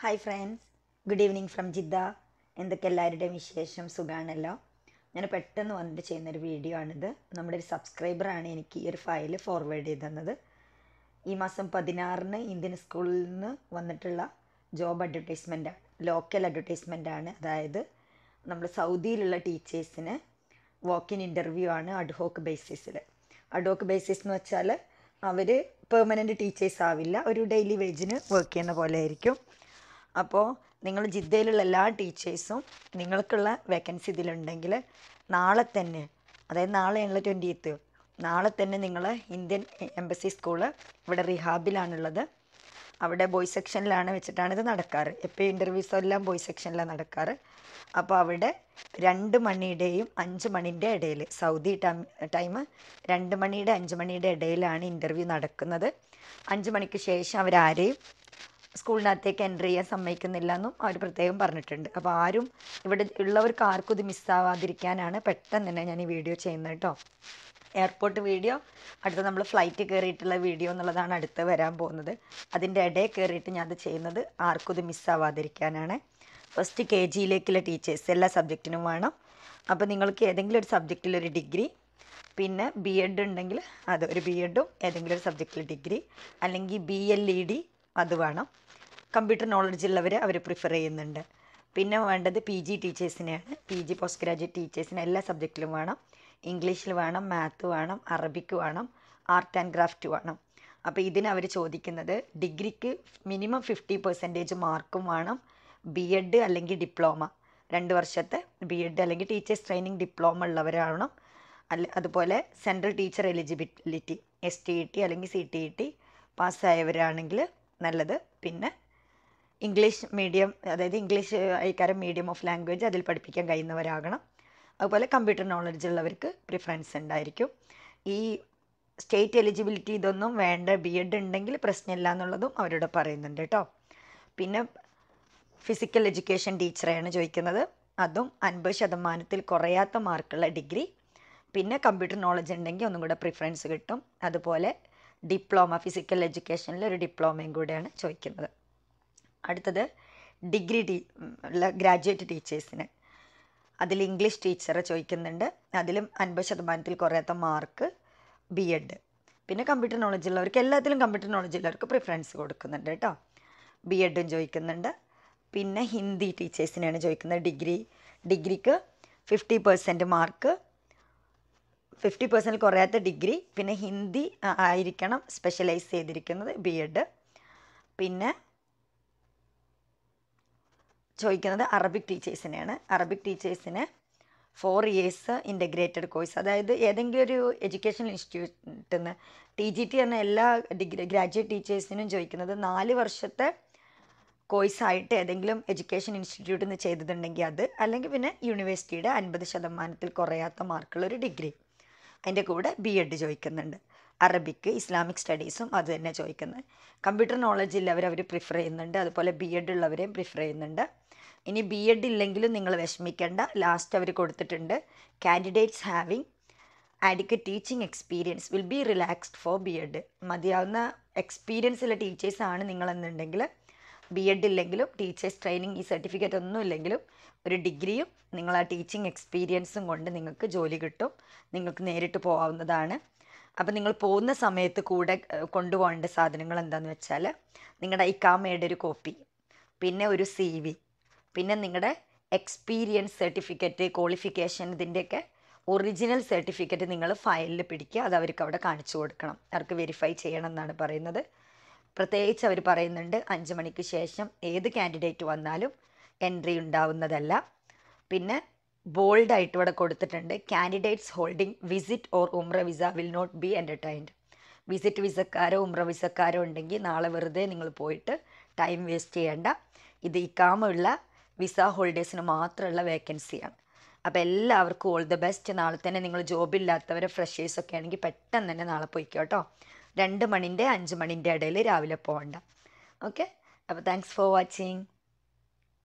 hi friends good evening from Jeddah എന്തൊക്കെ എല്ലാവരുടെയും വിശേഷം സുഖമാണല്ലോ ഞാൻ പെട്ടെന്ന് വന്നിട്ട് ചെയ്യുന്നൊരു വീഡിയോ ആണിത് നമ്മുടെ ഒരു സബ്സ്ക്രൈബറാണ് എനിക്ക് ഈ ഒരു ഫയൽ ഫോർവേഡ് ചെയ്ത് തന്നത് ഈ മാസം പതിനാറിന് ഇന്ത്യൻ സ്കൂളിൽ നിന്ന് വന്നിട്ടുള്ള ജോബ് അഡ്വർടൈസ്മെൻ്റ് ലോക്കൽ അഡ്വർടൈസ്മെൻ്റ് ആണ് അതായത് നമ്മൾ സൗദിയിലുള്ള ടീച്ചേഴ്സിന് വാക്ക് ഇൻ ഇൻ്റർവ്യൂ ആണ് അഡ്ഹോക്ക് ബേസിസിൽ അഡ്ഹോക്ക് ബേസിസ് എന്ന് വെച്ചാൽ അവർ പെർമനൻറ്റ് ടീച്ചേഴ്സ് ആവില്ല ഒരു ഡെയിലി വേജിന് വർക്ക് ചെയ്യുന്ന പോലെ ആയിരിക്കും അപ്പോൾ നിങ്ങൾ ജിദ്ദയിലുള്ള എല്ലാ ടീച്ചേഴ്സും നിങ്ങൾക്കുള്ള വേക്കൻസി ഇതിലുണ്ടെങ്കിൽ നാളെ തന്നെ അതായത് നാളെയുള്ള ട്വൻറ്റി എയ്ത്ത് നാളെ തന്നെ നിങ്ങൾ ഇന്ത്യൻ എംബസി സ്കൂള് ഇവിടെ റിഹാബിലാണുള്ളത് അവിടെ ബോയ്സ് സെക്ഷനിലാണ് വെച്ചിട്ടാണ് ഇത് നടക്കാറ് എപ്പോൾ ഇൻ്റർവ്യൂസ് എല്ലാം ബോയ്സ് സെക്ഷനിലാണ് നടക്കാറ് അപ്പോൾ അവിടെ രണ്ട് മണിയുടെയും അഞ്ച് മണിൻ്റെ ഇടയിൽ സൗദി ടൈം ടൈം രണ്ട് മണിയുടെ അഞ്ച് മണിയുടെ ഇടയിലാണ് ഇൻ്റർവ്യൂ നടക്കുന്നത് അഞ്ച് മണിക്ക് ശേഷം അവരാരെയും സ്കൂളിനകത്തേക്ക് എൻ്റർ ചെയ്യാൻ സമ്മതിക്കുന്നില്ല എന്നും അവർ പ്രത്യേകം പറഞ്ഞിട്ടുണ്ട് അപ്പോൾ ആരും ഇവിടെ ഉള്ളവർക്ക് ആർക്കും ഇത് മിസ്സാവാതിരിക്കാനാണ് പെട്ടെന്ന് തന്നെ ഞാൻ ഈ വീഡിയോ ചെയ്യുന്നത് കേട്ടോ എയർപോർട്ട് വീഡിയോ അടുത്ത നമ്മൾ ഫ്ലൈറ്റ് കയറിയിട്ടുള്ള വീഡിയോ എന്നുള്ളതാണ് അടുത്ത് വരാൻ പോകുന്നത് അതിൻ്റെ ഇടയിൽ കയറിയിട്ട് ഞാൻ അത് ചെയ്യുന്നത് ആർക്കും ഇത് മിസ്സാവാതിരിക്കാനാണ് ഫസ്റ്റ് കെ ജിയിലേക്കുള്ള ടീച്ചേഴ്സ് എല്ലാ സബ്ജക്റ്റിനും വേണം അപ്പോൾ നിങ്ങൾക്ക് ഏതെങ്കിലും ഒരു സബ്ജക്റ്റിൽ ഒരു ഡിഗ്രി പിന്നെ ബി എഡ് ഉണ്ടെങ്കിൽ അത് ഒരു ബി എഡും ഏതെങ്കിലും ഒരു സബ്ജക്റ്റിൽ ഡിഗ്രി അല്ലെങ്കിൽ ബി എൽ ഇ ഡി അത് വേണം കമ്പ്യൂട്ടർ നോളജ് ഉള്ളവർ അവർ പ്രിഫർ ചെയ്യുന്നുണ്ട് പിന്നെ വേണ്ടത് പി ജി ടീച്ചേഴ്സിനെയാണ് പി ജി പോസ്റ്റ് ഗ്രാജുവേറ്റ് ടീച്ചേഴ്സിന് എല്ലാ സബ്ജക്റ്റിലും വേണം ഇംഗ്ലീഷിൽ വേണം മാത്ത് വേണം അറബിക്ക് വേണം ആർട്ട് ആൻഡ് ക്രാഫ്റ്റ് വേണം അപ്പോൾ ഇതിന് അവർ ചോദിക്കുന്നത് ഡിഗ്രിക്ക് മിനിമം ഫിഫ്റ്റി പെർസെൻറ്റേജ് മാർക്കും വേണം ബി എഡ് അല്ലെങ്കിൽ ഡിപ്ലോമ രണ്ട് വർഷത്തെ ബി എഡ് അല്ലെങ്കിൽ ടീച്ചേഴ്സ് ട്രെയിനിങ് ഡിപ്ലോമ ഉള്ളവരാവണം അല്ല അതുപോലെ central teacher eligibility S T E T അല്ലെങ്കിൽ സി ടി ഇ ടി പാസ്സായവരാണെങ്കിൽ നല്ലത് പിന്നെ ഇംഗ്ലീഷ് മീഡിയം അതായത് ഇംഗ്ലീഷ് അയക്കാരം മീഡിയം ഓഫ് ലാംഗ്വേജ് അതിൽ പഠിപ്പിക്കാൻ കഴിയുന്നവരാകണം അതുപോലെ കമ്പ്യൂട്ടർ നോളജ് ഉള്ളവർക്ക് പ്രിഫറൻസ് ഉണ്ടായിരിക്കും ഈ സ്റ്റേറ്റ് എലിജിബിലിറ്റി ഇതൊന്നും വേണ്ട ബി എഡ് ഉണ്ടെങ്കിൽ പ്രശ്നമില്ല എന്നുള്ളതും അവരോട് പറയുന്നുണ്ട് കേട്ടോ പിന്നെ ഫിസിക്കൽ എഡ്യൂക്കേഷൻ ടീച്ചറെയാണ് ചോദിക്കുന്നത് അതും അൻപത് ശതമാനത്തിൽ കുറയാത്ത മാർക്കുള്ള ഡിഗ്രി പിന്നെ കമ്പ്യൂട്ടർ നോളജ് ഉണ്ടെങ്കിൽ ഒന്നും കൂടെ പ്രിഫറൻസ് കിട്ടും അതുപോലെ ഡിപ്ലോമ ഫിസിക്കൽ എഡ്യൂക്കേഷനിൽ ഒരു ഡിപ്ലോമയും കൂടെയാണ് ചോദിക്കുന്നത് അടുത്തത് ഡിഗ്രി ടീ ഉള്ള ഗ്രാജുവേറ്റ് ടീച്ചേഴ്സിന് അതിൽ ഇംഗ്ലീഷ് ടീച്ചറെ ചോദിക്കുന്നുണ്ട് അതിലും അൻപത് ശതമാനത്തിൽ കുറയാത്ത മാർക്ക് ബി എഡ് പിന്നെ കമ്പ്യൂട്ടർ നോളജ് ഉള്ളവർക്ക് എല്ലാത്തിലും കമ്പ്യൂട്ടർ നോളജ് ഉള്ളവർക്ക് പ്രിഫറൻസ് കൊടുക്കുന്നുണ്ട് കേട്ടോ ബി എഡും ചോദിക്കുന്നുണ്ട് പിന്നെ ഹിന്ദി ടീച്ചേഴ്സിനെയാണ് ചോദിക്കുന്നത് ഡിഗ്രി ഡിഗ്രിക്ക് fifty percent mark fifty percent കുറയാത്ത ഡിഗ്രി പിന്നെ ഹിന്ദി ആയിരിക്കണം സ്പെഷ്യലൈസ് ചെയ്തിരിക്കുന്നത് ബി എഡ് പിന്നെ ചോദിക്കുന്നത് അറബിക് ടീച്ചേഴ്സിനെയാണ് അറബിക് ടീച്ചേഴ്സിന് ഫോർ ഇയേഴ്സ് ഇൻ്റഗ്രേറ്റഡ് കോഴ്സ് അതായത് ഏതെങ്കിലും ഒരു എഡ്യൂക്കേഷൻ ഇൻസ്റ്റിറ്റ്യൂട്ടിൽ നിന്ന് ടി ജി ടി എന്ന എല്ലാ ഡിഗ്രി ഗ്രാജുവേറ്റ് ടീച്ചേഴ്സിനും ചോദിക്കുന്നത് നാല് വർഷത്തെ കോഴ്സായിട്ട് ഏതെങ്കിലും എഡ്യൂക്കേഷൻ ഇൻസ്റ്റിറ്റ്യൂട്ടിൽ നിന്ന് ചെയ്തിട്ടുണ്ടെങ്കിൽ അത് അല്ലെങ്കിൽ പിന്നെ യൂണിവേഴ്സിറ്റിയുടെ അൻപത് ശതമാനത്തിൽ കുറയാത്ത മാർക്കുള്ള ഒരു ഡിഗ്രി അതിൻ്റെ കൂടെ ബി എഡ് ചോദിക്കുന്നുണ്ട് അറബിക്ക് ഇസ്ലാമിക് സ്റ്റഡീസും അത് തന്നെ ചോദിക്കുന്നത് കമ്പ്യൂട്ടർ നോളജ് ഉള്ളവർ അവർ പ്രിഫർ ചെയ്യുന്നുണ്ട് അതുപോലെ ബി എഡ് ഉള്ളവരെയും പ്രിഫർ ചെയ്യുന്നുണ്ട് ഇനി ബി എഡ് ഇല്ലെങ്കിലും നിങ്ങൾ വിഷമിക്കേണ്ട ലാസ്റ്റ് അവർ കൊടുത്തിട്ടുണ്ട് candidates having adequate teaching experience will be relaxed for B Ed മതിയാവുന്ന എക്സ്പീരിയൻസ് ഉള്ള ടീച്ചേഴ്സാണ് നിങ്ങളെന്നുണ്ടെങ്കിൽ ബി എഡ് ഇല്ലെങ്കിലും ടീച്ചേഴ്സ് ട്രെയിനിങ് ഈ സർട്ടിഫിക്കറ്റ് ഒന്നും ഇല്ലെങ്കിലും ഒരു ഡിഗ്രിയും നിങ്ങൾ ആ ടീച്ചിങ് എക്സ്പീരിയൻസും കൊണ്ട് നിങ്ങൾക്ക് ജോലി കിട്ടും നിങ്ങൾക്ക് നേരിട്ട് പോകാവുന്നതാണ് അപ്പോൾ നിങ്ങൾ പോകുന്ന സമയത്ത് കൂടെ കൊണ്ടുപോകേണ്ട സാധനങ്ങൾ എന്താണെന്ന് വെച്ചാൽ നിങ്ങളുടെ ഇക്കാമയുടെ ഒരു കോപ്പി പിന്നെ ഒരു സി വി പിന്നെ നിങ്ങളുടെ എക്സ്പീരിയൻസ് സർട്ടിഫിക്കറ്റ് ക്വാളിഫിക്കേഷൻ ഇതിൻ്റെയൊക്കെ ഒറിജിനൽ സർട്ടിഫിക്കറ്റ് നിങ്ങൾ ഫയലിൽ പിടിക്കുക അത് അവർക്ക് അവിടെ കാണിച്ചു കൊടുക്കണം അവർക്ക് വെരിഫൈ ചെയ്യണം എന്നാണ് പറയുന്നത് പ്രത്യേകിച്ച് അവർ പറയുന്നുണ്ട് അഞ്ച് മണിക്ക് ശേഷം ഏത് കാൻഡിഡേറ്റ് വന്നാലും എൻട്രി ഉണ്ടാവുന്നതല്ല പിന്നെ ബോൾഡായിട്ട് ഇവിടെ കൊടുത്തിട്ടുണ്ട് കാൻഡിഡേറ്റ്സ് ഹോൾഡിംഗ് വിസിറ്റ് ഓർ ഉംറ visa will not be entertained visit വിസക്കാരോ ഉംറ വിസക്കാരോ ഉണ്ടെങ്കിൽ നാളെ വെറുതെ നിങ്ങൾ പോയിട്ട് ടൈം വേസ്റ്റ് ചെയ്യേണ്ട ഇത് ഇക്കാമുള്ള വിസ ഹോൾഡേഴ്സിന് മാത്രമുള്ള വേക്കൻസിയാണ് അപ്പോൾ എല്ലാവർക്കും ഓൾ ദ ബെസ്റ്റ് നാളെ തന്നെ നിങ്ങൾ ജോബില്ലാത്തവരെ ഫ്രഷേഴ്സൊക്കെ ആണെങ്കിൽ പെട്ടെന്ന് തന്നെ നാളെ പോയിക്കോ കേട്ടോ രണ്ട് മണിൻ്റെ അഞ്ച് മണിൻ്റെ ഇടയിൽ രാവിലെ പോകണ്ട ഓക്കെ അപ്പോൾ താങ്ക്സ് ഫോർ വാച്ചിങ്